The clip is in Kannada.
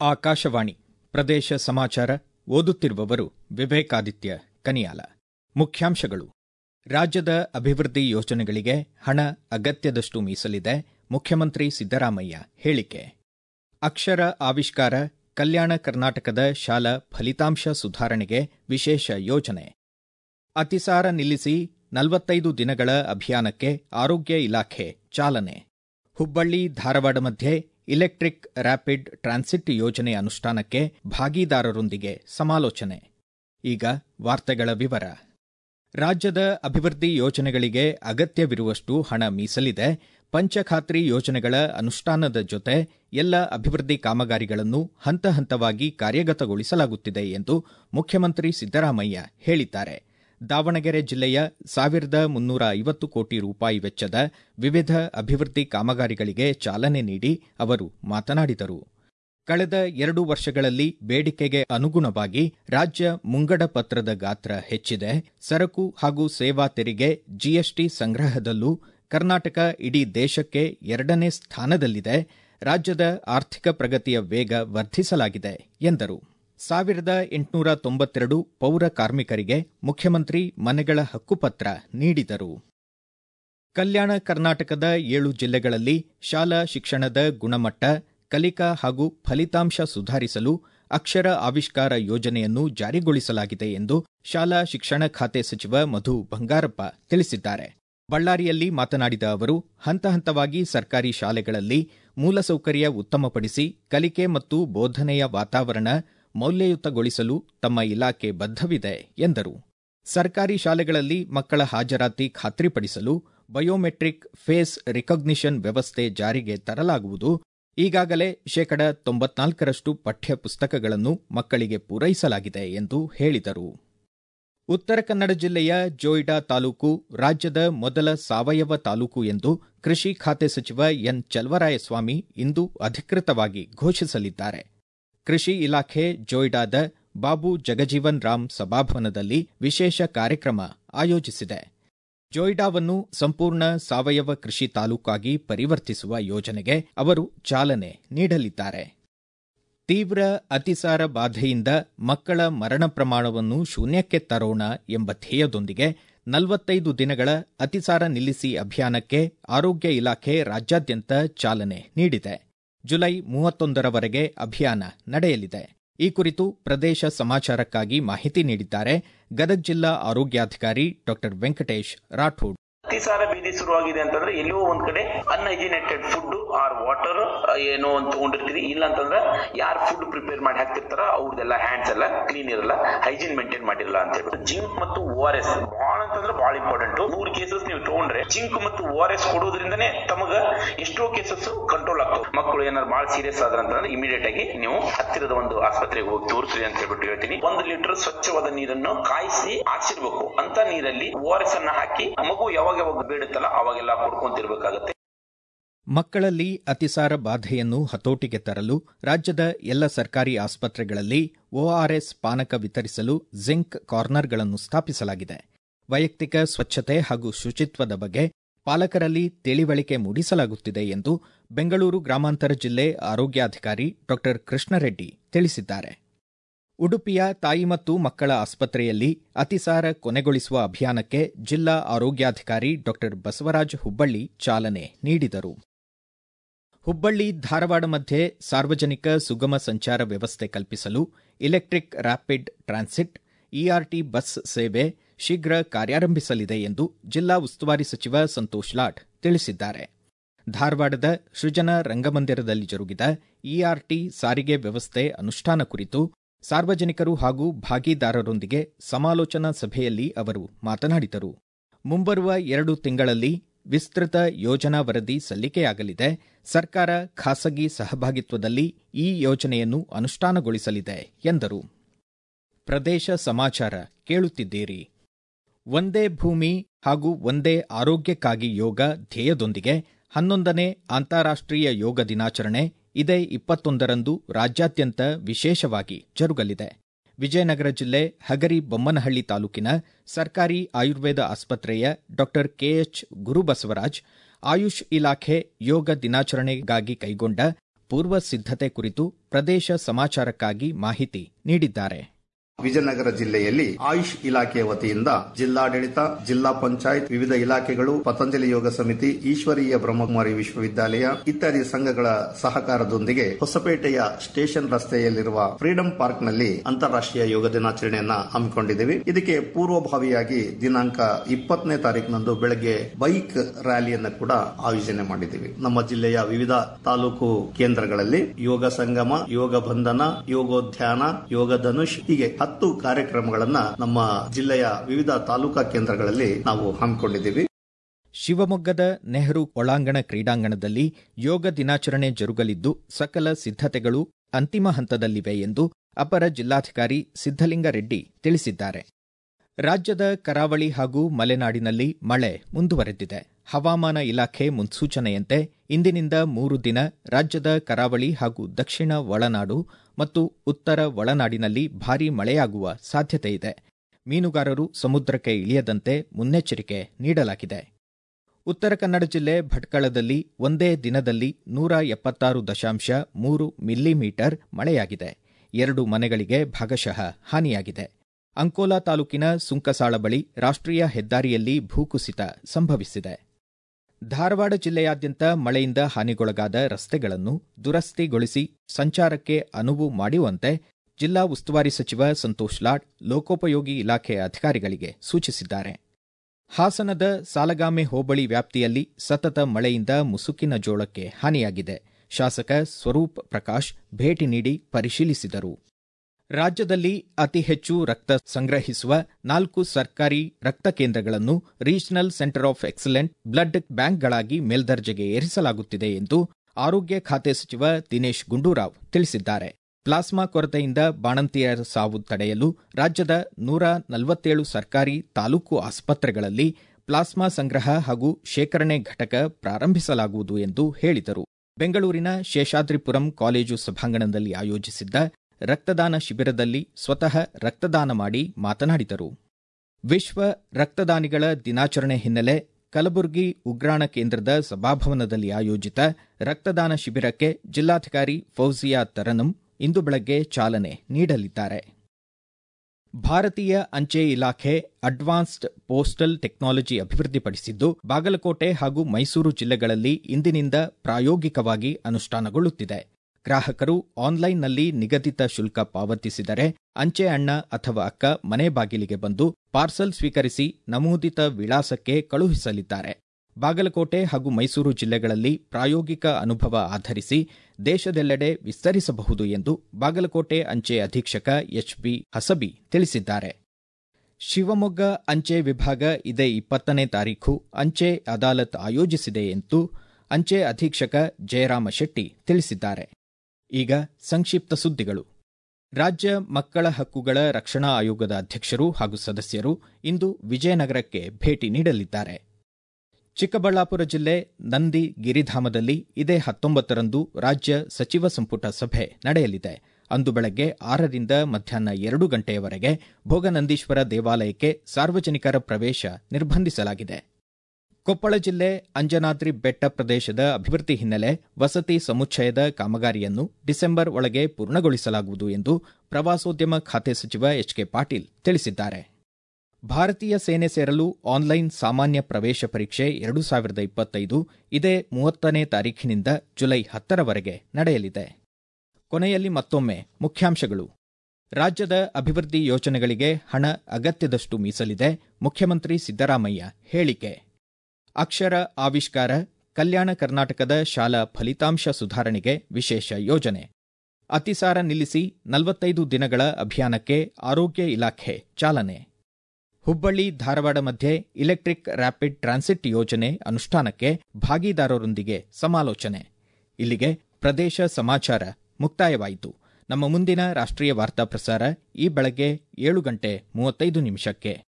ಆಕಾಶವಾಣಿ ಪ್ರದೇಶ ಸಮಾಚಾರ ಓದುತ್ತಿರುವವರು ವಿವೇಕಾದಿತ್ಯ ಕನಿಯಾಲ ಮುಖ್ಯಾಂಶಗಳು ರಾಜ್ಯದ ಅಭಿವೃದ್ಧಿ ಯೋಜನೆಗಳಿಗೆ ಹಣ ಅಗತ್ಯದಷ್ಟು ಮೀಸಲಿದೆ ಮುಖ್ಯಮಂತ್ರಿ ಸಿದ್ದರಾಮಯ್ಯ ಹೇಳಿಕೆ ಅಕ್ಷರ ಆವಿಷ್ಕಾರ ಕಲ್ಯಾಣ ಕರ್ನಾಟಕದ ಶಾಲಾ ಫಲಿತಾಂಶ ಸುಧಾರಣೆಗೆ ವಿಶೇಷ ಯೋಜನೆ ಅತಿಸಾರ ನಿಲ್ಲಿಸಿ ನಲವತ್ತೈದು ದಿನಗಳ ಅಭಿಯಾನಕ್ಕೆ ಆರೋಗ್ಯ ಇಲಾಖೆ ಚಾಲನೆ ಹುಬ್ಬಳ್ಳಿ ಧಾರವಾಡ ಮಧ್ಯೆ ಇಲೆಕ್ಟ್ರಿಕ್ ರ್ಯಾಪಿಡ್ ಟ್ರಾನ್ಸಿಟ್ ಯೋಜನೆ ಅನುಷ್ಠಾನಕ್ಕೆ ಭಾಗೀದಾರರೊಂದಿಗೆ ಸಮಾಲೋಚನೆ ಈಗ ವಾರ್ತೆಗಳ ವಿವರ ರಾಜ್ಯದ ಅಭಿವೃದ್ಧಿ ಯೋಜನೆಗಳಿಗೆ ಅಗತ್ಯವಿರುವಷ್ಟು ಹಣ ಮೀಸಲಿದೆ ಪಂಚಖಾತ್ರಿ ಯೋಜನೆಗಳ ಅನುಷ್ಠಾನದ ಜೊತೆ ಎಲ್ಲ ಅಭಿವೃದ್ಧಿ ಕಾಮಗಾರಿಗಳನ್ನು ಹಂತ ಹಂತವಾಗಿ ಕಾರ್ಯಗತಗೊಳಿಸಲಾಗುತ್ತಿದೆ ಎಂದು ಮುಖ್ಯಮಂತ್ರಿ ಸಿದ್ದರಾಮಯ್ಯ ಹೇಳಿದ್ದಾರೆ ದಾವಣಗೆರೆ ಜಿಲ್ಲೆಯ ಸಾವಿರದ ಮುನ್ನೂರ ಐವತ್ತು ಕೋಟಿ ರೂಪಾಯಿ ವೆಚ್ಚದ ವಿವಿಧ ಅಭಿವೃದ್ಧಿ ಕಾಮಗಾರಿಗಳಿಗೆ ಚಾಲನೆ ನೀಡಿ ಅವರು ಮಾತನಾಡಿದರು ಕಳೆದ ಎರಡು ವರ್ಷಗಳಲ್ಲಿ ಬೇಡಿಕೆಗೆ ಅನುಗುಣವಾಗಿ ರಾಜ್ಯ ಮುಂಗಡ ಪತ್ರದ ಗಾತ್ರ ಹೆಚ್ಚಿದೆ ಸರಕು ಹಾಗೂ ಸೇವಾ ತೆರಿಗೆ ಜಿಎಸ್ಟಿ ಸಂಗ್ರಹದಲ್ಲೂ ಕರ್ನಾಟಕ ಇಡೀ ದೇಶಕ್ಕೆ ಎರಡನೇ ಸ್ಥಾನದಲ್ಲಿದೆ ರಾಜ್ಯದ ಆರ್ಥಿಕ ಪ್ರಗತಿಯ ವೇಗ ವರ್ಧಿಸಲಾಗಿದೆ ಎಂದರು ಸಾವಿರದ ಎಂಟುನೂರ ತೊಂಬತ್ತೆರಡು ಪೌರ ಕಾರ್ಮಿಕರಿಗೆ ಮುಖ್ಯಮಂತ್ರಿ ಮನೆಗಳ ಹಕ್ಕುಪತ್ರ ನೀಡಿದರು ಕಲ್ಯಾಣ ಕರ್ನಾಟಕದ ಏಳು ಜಿಲ್ಲೆಗಳಲ್ಲಿ ಶಾಲಾ ಶಿಕ್ಷಣದ ಗುಣಮಟ್ಟ ಕಲಿಕಾ ಹಾಗೂ ಫಲಿತಾಂಶ ಸುಧಾರಿಸಲು ಅಕ್ಷರ ಆವಿಷ್ಕಾರ ಯೋಜನೆಯನ್ನು ಜಾರಿಗೊಳಿಸಲಾಗಿದೆ ಎಂದು ಶಾಲಾ ಶಿಕ್ಷಣ ಖಾತೆ ಸಚಿವ ಮಧು ಬಂಗಾರಪ್ಪ ತಿಳಿಸಿದ್ದಾರೆ ಬಳ್ಳಾರಿಯಲ್ಲಿ ಮಾತನಾಡಿದ ಅವರು ಹಂತ ಹಂತವಾಗಿ ಸರ್ಕಾರಿ ಶಾಲೆಗಳಲ್ಲಿ ಮೂಲಸೌಕರ್ಯ ಉತ್ತಮಪಡಿಸಿ ಕಲಿಕೆ ಮತ್ತು ಬೋಧನೆಯ ವಾತಾವರಣ ಮೌಲ್ಯಯುತಗೊಳಿಸಲು ತಮ್ಮ ಇಲಾಖೆ ಬದ್ಧವಿದೆ ಎಂದರು ಸರ್ಕಾರಿ ಶಾಲೆಗಳಲ್ಲಿ ಮಕ್ಕಳ ಹಾಜರಾತಿ ಖಾತ್ರಿಪಡಿಸಲು ಬಯೋಮೆಟ್ರಿಕ್ ಫೇಸ್ ರಿಕಗ್ನಿಷನ್ ವ್ಯವಸ್ಥೆ ಜಾರಿಗೆ ತರಲಾಗುವುದು ಈಗಾಗಲೇ ಶೇಕಡ ತೊಂಬತ್ನಾಲ್ಕರಷ್ಟು ಪಠ್ಯ ಪುಸ್ತಕಗಳನ್ನು ಮಕ್ಕಳಿಗೆ ಪೂರೈಸಲಾಗಿದೆ ಎಂದು ಹೇಳಿದರು ಉತ್ತರ ಕನ್ನಡ ಜಿಲ್ಲೆಯ ಜೋಯಿಡಾ ತಾಲೂಕು ರಾಜ್ಯದ ಮೊದಲ ಸಾವಯವ ತಾಲೂಕು ಎಂದು ಕೃಷಿ ಖಾತೆ ಸಚಿವ ಎನ್ ಚಲವರಾಯಸ್ವಾಮಿ ಇಂದು ಅಧಿಕೃತವಾಗಿ ಘೋಷಿಸಲಿದ್ದಾರೆ ಕೃಷಿ ಇಲಾಖೆ ಜೋಯಿಡಾದ ಬಾಬು ಜಗಜೀವನ್ ರಾಮ್ ಸಭಾಭವನದಲ್ಲಿ ವಿಶೇಷ ಕಾರ್ಯಕ್ರಮ ಆಯೋಜಿಸಿದೆ ಜೋಯಿಡಾವನ್ನು ಸಂಪೂರ್ಣ ಸಾವಯವ ಕೃಷಿ ತಾಲೂಕಾಗಿ ಪರಿವರ್ತಿಸುವ ಯೋಜನೆಗೆ ಅವರು ಚಾಲನೆ ನೀಡಲಿದ್ದಾರೆ ತೀವ್ರ ಅತಿಸಾರ ಬಾಧೆಯಿಂದ ಮಕ್ಕಳ ಮರಣ ಪ್ರಮಾಣವನ್ನು ಶೂನ್ಯಕ್ಕೆ ತರೋಣ ಎಂಬ ಧ್ಯೇಯದೊಂದಿಗೆ ನಲವತ್ತೈದು ದಿನಗಳ ಅತಿಸಾರ ನಿಲ್ಲಿಸಿ ಅಭಿಯಾನಕ್ಕೆ ಆರೋಗ್ಯ ಇಲಾಖೆ ರಾಜ್ಯಾದ್ಯಂತ ಚಾಲನೆ ನೀಡಿದೆ ಜುಲೈ ಮೂವತ್ತೊಂದರವರೆಗೆ ಅಭಿಯಾನ ನಡೆಯಲಿದೆ ಈ ಕುರಿತು ಪ್ರದೇಶ ಸಮಾಚಾರಕ್ಕಾಗಿ ಮಾಹಿತಿ ನೀಡಿದ್ದಾರೆ ಗದಗ ಜಿಲ್ಲಾ ಆರೋಗ್ಯಾಧಿಕಾರಿ ಡಾ ವೆಂಕಟೇಶ್ ರಾಠೋಡ್ ಅತಿಸಾರ ಬೀದಿ ಶುರುವಾಗಿದೆ ಅಂತಂದ್ರೆ ಎಲ್ಲೋ ಒಂದ್ ಕಡೆ ಅನ್ಹೈಜಿನೇಟೆಡ್ ಫುಡ್ ಆರ್ ವಾಟರ್ ಏನೋ ಅಂತ ತಗೊಂಡಿರ್ತೀರಿ ಇಲ್ಲ ಅಂತಂದ್ರೆ ಯಾರು ಫುಡ್ ಪ್ರಿಪೇರ್ ಮಾಡಿ ಹಾಕ್ತಿರ್ತಾರ ಅವ್ರದೆಲ್ಲ ಹ್ಯಾಂಡ್ಸ್ ಎಲ್ಲ ಕ್ಲೀನ್ ಇರಲ್ಲ ಹೈಜೀನ್ ಮೇಂಟೈನ್ ಮಾಡಿರಲ್ಲ ಅಂತ ಹೇಳ್ಬಿಟ್ಟು ಜಿಂಕ್ ಮತ್ತು ಓ ಆರ್ ಎಸ್ ಬಹಳ ಅಂತಂದ್ರೆ ಬಹಳ ಇಂಪಾರ್ಟೆಂಟ್ ನೂರು ಕೇಸಸ್ ನೀವು ತಗೊಂಡ್ರೆ ಜಿಂಕ್ ಮತ್ತು ಓ ಆರ್ ಎಸ್ ಕೊಡೋದ್ರಿಂದನೇ ತಮಗ ಎಷ್ಟೋ ಕೇಸಸ್ ಕಂಟ್ರೋಲ್ ಆಗ್ತವೆ ಮಕ್ಕಳು ಏನಾದ್ರು ಬಹಳ ಸೀರಿಯಸ್ ಆದ್ರ ಅಂತಂದ್ರೆ ಇಮಿಡಿಯೇಟ್ ಆಗಿ ನೀವು ಹತ್ತಿರದ ಒಂದು ಆಸ್ಪತ್ರೆಗೆ ಹೋಗಿ ತೋರಿಸ್ರಿ ಅಂತ ಹೇಳ್ಬಿಟ್ಟು ಹೇಳ್ತೀನಿ ಒಂದು ಲೀಟರ್ ಸ್ವಚ್ಛವಾದ ನೀರನ್ನು ಕಾಯಿಸಿ ಆರಿಸಿರ್ಬೇಕು ಅಂತ ನೀರಲ್ಲಿ ಓ ಆರ್ ಎಸ್ ಅನ್ನ ಹಾಕಿ ಮಗು ಯಾವಾಗ ಯಾವಾಗ ಬೇಡುತ್ತಲ್ಲ ಅವಾಗೆಲ್ಲ ಕೊಡ್ಕೊಂತಿರ್ಬೇಕಾಗತ್ತೆ ಮಕ್ಕಳಲ್ಲಿ ಅತಿಸಾರ ಬಾಧೆಯನ್ನು ಹತೋಟಿಗೆ ತರಲು ರಾಜ್ಯದ ಎಲ್ಲ ಸರ್ಕಾರಿ ಆಸ್ಪತ್ರೆಗಳಲ್ಲಿ ಒಆರ್ಎಸ್ ಪಾನಕ ವಿತರಿಸಲು ಜಿಂಕ್ ಕಾರ್ನರ್ಗಳನ್ನು ಸ್ಥಾಪಿಸಲಾಗಿದೆ ವೈಯಕ್ತಿಕ ಸ್ವಚ್ಛತೆ ಹಾಗೂ ಶುಚಿತ್ವದ ಬಗ್ಗೆ ಪಾಲಕರಲ್ಲಿ ತಿಳಿವಳಿಕೆ ಮೂಡಿಸಲಾಗುತ್ತಿದೆ ಎಂದು ಬೆಂಗಳೂರು ಗ್ರಾಮಾಂತರ ಜಿಲ್ಲೆ ಆರೋಗ್ಯಾಧಿಕಾರಿ ಡಾ ಕೃಷ್ಣರೆಡ್ಡಿ ತಿಳಿಸಿದ್ದಾರೆ ಉಡುಪಿಯ ತಾಯಿ ಮತ್ತು ಮಕ್ಕಳ ಆಸ್ಪತ್ರೆಯಲ್ಲಿ ಅತಿಸಾರ ಕೊನೆಗೊಳಿಸುವ ಅಭಿಯಾನಕ್ಕೆ ಜಿಲ್ಲಾ ಆರೋಗ್ಯಾಧಿಕಾರಿ ಡಾ ಬಸವರಾಜ ಹುಬ್ಬಳ್ಳಿ ಚಾಲನೆ ನೀಡಿದರು ಹುಬ್ಬಳ್ಳಿ ಧಾರವಾಡ ಮಧ್ಯೆ ಸಾರ್ವಜನಿಕ ಸುಗಮ ಸಂಚಾರ ವ್ಯವಸ್ಥೆ ಕಲ್ಪಿಸಲು electric rapid transit ERT bus ಸೇವೆ ಶೀಘ್ರ ಕಾರ್ಯಾರಂಭಿಸಲಿದೆ ಎಂದು ಜಿಲ್ಲಾ ಉಸ್ತುವಾರಿ ಸಚಿವ ಸಂತೋಷ್ ಲಾಡ್ ತಿಳಿಸಿದ್ದಾರೆ ಧಾರವಾಡದ ಸೃಜನ ರಂಗಮಂದಿರದಲ್ಲಿ ಜರುಗಿದ ಇಆರ್ಟಿ ಸಾರಿಗೆ ವ್ಯವಸ್ಥೆ ಅನುಷ್ಠಾನ ಕುರಿತು ಸಾರ್ವಜನಿಕರು ಹಾಗೂ ಭಾಗೀದಾರರೊಂದಿಗೆ ಸಮಾಲೋಚನಾ ಸಭೆಯಲ್ಲಿ ಅವರು ಮಾತನಾಡಿದರು ಮುಂಬರುವ ಎರಡು ತಿಂಗಳಲ್ಲಿ ವಿಸ್ತೃತ ಯೋಜನಾ ವರದಿ ಸಲ್ಲಿಕೆಯಾಗಲಿದೆ ಸರ್ಕಾರ ಖಾಸಗಿ ಸಹಭಾಗಿತ್ವದಲ್ಲಿ ಈ ಯೋಜನೆಯನ್ನು ಅನುಷ್ಠಾನಗೊಳಿಸಲಿದೆ ಎಂದರು ಪ್ರದೇಶ ಸಮಾಚಾರ ಕೇಳುತ್ತಿದ್ದೀರಿ ಒಂದೇ ಭೂಮಿ ಹಾಗೂ ಒಂದೇ ಆರೋಗ್ಯಕ್ಕಾಗಿ ಯೋಗ ಧ್ಯೇಯದೊಂದಿಗೆ ಹನ್ನೊಂದನೇ ಅಂತಾರಾಷ್ಟ್ರೀಯ ಯೋಗ ದಿನಾಚರಣೆ ಇದೇ ಇಪ್ಪತ್ತೊಂದರಂದು ರಾಜ್ಯಾದ್ಯಂತ ವಿಶೇಷವಾಗಿ ಜರುಗಲಿದೆ ವಿಜಯನಗರ ಜಿಲ್ಲೆ ಹಗರಿ ಬೊಮ್ಮನಹಳ್ಳಿ ತಾಲೂಕಿನ ಸರ್ಕಾರಿ ಆಯುರ್ವೇದ ಆಸ್ಪತ್ರೆಯ ಡಾ ಕೆಎಚ್ ಗುರುಬಸವರಾಜ್ ಆಯುಷ್ ಇಲಾಖೆ ಯೋಗ ದಿನಾಚರಣೆಗಾಗಿ ಕೈಗೊಂಡ ಪೂರ್ವ ಸಿದ್ಧತೆ ಕುರಿತು ಪ್ರದೇಶ ಸಮಾಚಾರಕ್ಕಾಗಿ ಮಾಹಿತಿ ನೀಡಿದ್ದಾರೆ ವಿಜಯನಗರ ಜಿಲ್ಲೆಯಲ್ಲಿ ಆಯುಷ್ ಇಲಾಖೆಯ ವತಿಯಿಂದ ಜಿಲ್ಲಾಡಳಿತ ಜಿಲ್ಲಾ ಪಂಚಾಯತ್ ವಿವಿಧ ಇಲಾಖೆಗಳು ಪತಂಜಲಿ ಯೋಗ ಸಮಿತಿ ಈಶ್ವರೀಯ ಬ್ರಹ್ಮಕುಮಾರಿ ವಿಶ್ವವಿದ್ಯಾಲಯ ಇತ್ಯಾದಿ ಸಂಘಗಳ ಸಹಕಾರದೊಂದಿಗೆ ಹೊಸಪೇಟೆಯ ಸ್ಟೇಷನ್ ರಸ್ತೆಯಲ್ಲಿರುವ ಫ್ರೀಡಂ ಪಾರ್ಕ್ನಲ್ಲಿ ಅಂತಾರಾಷ್ಟೀಯ ಯೋಗ ದಿನಾಚರಣೆಯನ್ನ ಹಮ್ಮಿಕೊಂಡಿದ್ದೇವೆ ಇದಕ್ಕೆ ಪೂರ್ವಭಾವಿಯಾಗಿ ದಿನಾಂಕ ಇಪ್ಪತ್ತನೇ ತಾರೀಕಿನಂದು ಬೆಳಗ್ಗೆ ಬೈಕ್ ರ್ಯಾಲಿಯನ್ನು ಕೂಡ ಆಯೋಜನೆ ಮಾಡಿದ್ದೇವೆ ನಮ್ಮ ಜಿಲ್ಲೆಯ ವಿವಿಧ ತಾಲೂಕು ಕೇಂದ್ರಗಳಲ್ಲಿ ಯೋಗ ಸಂಗಮ ಯೋಗ ಬಂಧನ ಯೋಗೋಧ್ಯಾನ ಯೋಗ ಧನುಷ್ ಹೀಗೆ ಹತ್ತು ಕಾರ್ಯಕ್ರಮಗಳನ್ನ ನಮ್ಮ ಜಿಲ್ಲೆಯ ವಿವಿಧ ತಾಲೂಕಾ ಕೇಂದ್ರಗಳಲ್ಲಿ ನಾವು ಹಮ್ಮಿಕೊಂಡಿದ್ದೀವಿ ಶಿವಮೊಗ್ಗದ ನೆಹರು ಒಳಾಂಗಣ ಕ್ರೀಡಾಂಗಣದಲ್ಲಿ ಯೋಗ ದಿನಾಚರಣೆ ಜರುಗಲಿದ್ದು ಸಕಲ ಸಿದ್ಧತೆಗಳು ಅಂತಿಮ ಹಂತದಲ್ಲಿವೆ ಎಂದು ಅಪರ ಜಿಲ್ಲಾಧಿಕಾರಿ ಸಿದ್ದಲಿಂಗ ರೆಡ್ಡಿ ತಿಳಿಸಿದ್ದಾರೆ ರಾಜ್ಯದ ಕರಾವಳಿ ಹಾಗೂ ಮಲೆನಾಡಿನಲ್ಲಿ ಮಳೆ ಮುಂದುವರೆದಿದೆ ಹವಾಮಾನ ಇಲಾಖೆ ಮುನ್ಸೂಚನೆಯಂತೆ ಇಂದಿನಿಂದ ಮೂರು ದಿನ ರಾಜ್ಯದ ಕರಾವಳಿ ಹಾಗೂ ದಕ್ಷಿಣ ಒಳನಾಡು ಮತ್ತು ಉತ್ತರ ಒಳನಾಡಿನಲ್ಲಿ ಭಾರೀ ಮಳೆಯಾಗುವ ಸಾಧ್ಯತೆಯಿದೆ ಮೀನುಗಾರರು ಸಮುದ್ರಕ್ಕೆ ಇಳಿಯದಂತೆ ಮುನ್ನೆಚ್ಚರಿಕೆ ನೀಡಲಾಗಿದೆ ಉತ್ತರ ಕನ್ನಡ ಜಿಲ್ಲೆ ಭಟ್ಕಳದಲ್ಲಿ ಒಂದೇ ದಿನದಲ್ಲಿ ನೂರ ಎಪ್ಪತ್ತಾರು ದಶಾಂಶ ಮೂರು ಮಿಲಿಮೀಟರ್ ಮಳೆಯಾಗಿದೆ ಎರಡು ಮನೆಗಳಿಗೆ ಭಾಗಶಃ ಹಾನಿಯಾಗಿದೆ ಅಂಕೋಲಾ ತಾಲೂಕಿನ ಸುಂಕಸಾಳ ಬಳಿ ರಾಷ್ಟ್ರೀಯ ಹೆದ್ದಾರಿಯಲ್ಲಿ ಭೂಕುಸಿತ ಸಂಭವಿಸಿದೆ ಧಾರವಾಡ ಜಿಲ್ಲೆಯಾದ್ಯಂತ ಮಳೆಯಿಂದ ಹಾನಿಗೊಳಗಾದ ರಸ್ತೆಗಳನ್ನು ದುರಸ್ತಿಗೊಳಿಸಿ ಸಂಚಾರಕ್ಕೆ ಅನುವು ಮಾಡುವಂತೆ ಜಿಲ್ಲಾ ಉಸ್ತುವಾರಿ ಸಚಿವ ಸಂತೋಷ್ ಲಾಡ್ ಲೋಕೋಪಯೋಗಿ ಇಲಾಖೆ ಅಧಿಕಾರಿಗಳಿಗೆ ಸೂಚಿಸಿದ್ದಾರೆ ಹಾಸನದ ಸಾಲಗಾಮೆ ಹೋಬಳಿ ವ್ಯಾಪ್ತಿಯಲ್ಲಿ ಸತತ ಮಳೆಯಿಂದ ಮುಸುಕಿನ ಜೋಳಕ್ಕೆ ಹಾನಿಯಾಗಿದೆ ಶಾಸಕ ಸ್ವರೂಪ್ ಪ್ರಕಾಶ್ ಭೇಟಿ ನೀಡಿ ಪರಿಶೀಲಿಸಿದರು ರಾಜ್ಯದಲ್ಲಿ ಅತಿ ಹೆಚ್ಚು ರಕ್ತ ಸಂಗ್ರಹಿಸುವ ನಾಲ್ಕು ಸರ್ಕಾರಿ ರಕ್ತ ಕೇಂದ್ರಗಳನ್ನು regional centre of excellent blood ಬ್ಯಾಂಕ್ಗಳಾಗಿ ಮೇಲ್ದರ್ಜೆಗೆ ಏರಿಸಲಾಗುತ್ತಿದೆ ಎಂದು ಆರೋಗ್ಯ ಖಾತೆ ಸಚಿವ ದಿನೇಶ್ ಗುಂಡೂರಾವ್ ತಿಳಿಸಿದ್ದಾರೆ ಪ್ಲಾಸ್ಮಾ ಕೊರತೆಯಿಂದ ಬಾಣಂತಿಯರ ಸಾವು ತಡೆಯಲು ರಾಜ್ಯದ ನೂರ ನಲವತ್ತೇಳು ಸರ್ಕಾರಿ ತಾಲೂಕು ಆಸ್ಪತ್ರೆಗಳಲ್ಲಿ ಪ್ಲಾಸ್ಮಾ ಸಂಗ್ರಹ ಹಾಗೂ ಶೇಖರಣೆ ಘಟಕ ಪ್ರಾರಂಭಿಸಲಾಗುವುದು ಎಂದು ಹೇಳಿದರು ಬೆಂಗಳೂರಿನ ಶೇಷಾದ್ರಿಪುರಂ ಕಾಲೇಜು ಸಭಾಂಗಣದಲ್ಲಿ ಆಯೋಜಿಸಿದ್ದ ರಕ್ತದಾನ ಶಿಬಿರದಲ್ಲಿ ಸ್ವತಃ ರಕ್ತದಾನ ಮಾಡಿ ಮಾತನಾಡಿದರು ವಿಶ್ವ ರಕ್ತದಾನಿಗಳ ದಿನಾಚರಣೆ ಹಿನ್ನೆಲೆ ಕಲಬುರಗಿ ಉಗ್ರಾಣ ಕೇಂದ್ರದ ಸಭಾಭವನದಲ್ಲಿ ಆಯೋಜಿತ ರಕ್ತದಾನ ಶಿಬಿರಕ್ಕೆ ಜಿಲ್ಲಾಧಿಕಾರಿ ಫೌಜಿಯಾ ತರನಂ ಇಂದು ಬೆಳಗ್ಗೆ ಚಾಲನೆ ನೀಡಲಿದ್ದಾರೆ ಭಾರತೀಯ ಅಂಚೆ ಇಲಾಖೆ ಅಡ್ವಾನ್ಸ್ಡ್ ಪೋಸ್ಟಲ್ ಟೆಕ್ನಾಲಜಿ ಅಭಿವೃದ್ಧಿಪಡಿಸಿದ್ದು ಬಾಗಲಕೋಟೆ ಹಾಗೂ ಮೈಸೂರು ಜಿಲ್ಲೆಗಳಲ್ಲಿ ಇಂದಿನಿಂದ ಪ್ರಾಯೋಗಿಕವಾಗಿ ಅನುಷ್ಠಾನಗೊಳ್ಳುತ್ತಿದೆ ಗ್ರಾಹಕರು ಆನ್ಲೈನ್ನಲ್ಲಿ ನಿಗದಿತ ಶುಲ್ಕ ಪಾವತಿಸಿದರೆ ಅಂಚೆ ಅಣ್ಣ ಅಥವಾ ಅಕ್ಕ ಮನೆ ಬಾಗಿಲಿಗೆ ಬಂದು ಪಾರ್ಸಲ್ ಸ್ವೀಕರಿಸಿ ನಮೂದಿತ ವಿಳಾಸಕ್ಕೆ ಕಳುಹಿಸಲಿದ್ದಾರೆ ಬಾಗಲಕೋಟೆ ಹಾಗೂ ಮೈಸೂರು ಜಿಲ್ಲೆಗಳಲ್ಲಿ ಪ್ರಾಯೋಗಿಕ ಅನುಭವ ಆಧರಿಸಿ ದೇಶದೆಲ್ಲೆಡೆ ವಿಸ್ತರಿಸಬಹುದು ಎಂದು ಬಾಗಲಕೋಟೆ ಅಂಚೆ ಅಧೀಕ್ಷಕ ಎಚ್ಬಿ ಹಸಬಿ ತಿಳಿಸಿದ್ದಾರೆ ಶಿವಮೊಗ್ಗ ಅಂಚೆ ವಿಭಾಗ ಇದೇ ಇಪ್ಪತ್ತನೇ ತಾರೀಖು ಅಂಚೆ ಅದಾಲತ್ ಆಯೋಜಿಸಿದೆ ಎಂದು ಅಂಚೆ ಅಧೀಕ್ಷಕ ಜಯರಾಮ ಶೆಟ್ಟಿ ತಿಳಿಸಿದ್ದಾರೆ ಈಗ ಸಂಕ್ಷಿಪ್ತ ಸುದ್ದಿಗಳು ರಾಜ್ಯ ಮಕ್ಕಳ ಹಕ್ಕುಗಳ ರಕ್ಷಣಾ ಆಯೋಗದ ಅಧ್ಯಕ್ಷರು ಹಾಗೂ ಸದಸ್ಯರು ಇಂದು ವಿಜಯನಗರಕ್ಕೆ ಭೇಟಿ ನೀಡಲಿದ್ದಾರೆ ಚಿಕ್ಕಬಳ್ಳಾಪುರ ಜಿಲ್ಲೆ ನಂದಿ ಗಿರಿಧಾಮದಲ್ಲಿ ಇದೇ ಹತ್ತೊಂಬತ್ತರಂದು ರಾಜ್ಯ ಸಚಿವ ಸಂಪುಟ ಸಭೆ ನಡೆಯಲಿದೆ ಅಂದು ಬೆಳಗ್ಗೆ ಆರರಿಂದ ಮಧ್ಯಾಹ್ನ ಎರಡು ಗಂಟೆಯವರೆಗೆ ಭೋಗನಂದೀಶ್ವರ ದೇವಾಲಯಕ್ಕೆ ಸಾರ್ವಜನಿಕರ ಪ್ರವೇಶ ನಿರ್ಬಂಧಿಸಲಾಗಿದೆ ಕೊಪ್ಪಳ ಜಿಲ್ಲೆ ಅಂಜನಾದ್ರಿ ಬೆಟ್ಟ ಪ್ರದೇಶದ ಅಭಿವೃದ್ಧಿ ಹಿನ್ನೆಲೆ ವಸತಿ ಸಮುಚ್ಚಯದ ಕಾಮಗಾರಿಯನ್ನು ಡಿಸೆಂಬರ್ ಒಳಗೆ ಪೂರ್ಣಗೊಳಿಸಲಾಗುವುದು ಎಂದು ಪ್ರವಾಸೋದ್ಯಮ ಖಾತೆ ಸಚಿವ ಎಚ್ಕೆ ಪಾಟೀಲ್ ತಿಳಿಸಿದ್ದಾರೆ ಭಾರತೀಯ ಸೇನೆ ಸೇರಲು ಆನ್ಲೈನ್ ಸಾಮಾನ್ಯ ಪ್ರವೇಶ ಪರೀಕ್ಷೆ ಎರಡು ಸಾವಿರದ ಇಪ್ಪತ್ತೈದು ಇದೇ ಮೂವತ್ತನೇ ತಾರೀಖಿನಿಂದ ಜುಲೈ ಹತ್ತರವರೆಗೆ ನಡೆಯಲಿದೆ ಕೊನೆಯಲ್ಲಿ ಮತ್ತೊಮ್ಮೆ ಮುಖ್ಯಾಂಶಗಳು ರಾಜ್ಯದ ಅಭಿವೃದ್ಧಿ ಯೋಜನೆಗಳಿಗೆ ಹಣ ಅಗತ್ಯದಷ್ಟು ಮೀಸಲಿದೆ ಮುಖ್ಯಮಂತ್ರಿ ಸಿದ್ದರಾಮಯ್ಯ ಹೇಳಿಕೆ ಅಕ್ಷರ ಆವಿಷ್ಕಾರ ಕಲ್ಯಾಣ ಕರ್ನಾಟಕದ ಶಾಲಾ ಫಲಿತಾಂಶ ಸುಧಾರಣೆಗೆ ವಿಶೇಷ ಯೋಜನೆ ಅತಿಸಾರ ನಿಲ್ಲಿಸಿ ನಲವತ್ತೈದು ದಿನಗಳ ಅಭಿಯಾನಕ್ಕೆ ಆರೋಗ್ಯ ಇಲಾಖೆ ಚಾಲನೆ ಹುಬ್ಬಳ್ಳಿ ಧಾರವಾಡ ಮಧ್ಯೆ ಇಲೆಕ್ಟ್ರಿಕ್ ರ್ಯಾಪಿಡ್ ಟ್ರಾನ್ಸಿಟ್ ಯೋಜನೆ ಅನುಷ್ಠಾನಕ್ಕೆ ಭಾಗಿದಾರರೊಂದಿಗೆ ಸಮಾಲೋಚನೆ ಇಲ್ಲಿಗೆ ಪ್ರದೇಶ ಸಮಾಚಾರ ಮುಕ್ತಾಯವಾಯಿತು ನಮ್ಮ ಮುಂದಿನ ರಾಷ್ಟ್ರೀಯ ವಾರ್ತಾ ಪ್ರಸಾರ ಈ ಬೆಳಗ್ಗೆ ಏಳು ಗಂಟೆ ಮೂವತ್ತೈದು ನಿಮಿಷಕ್ಕೆ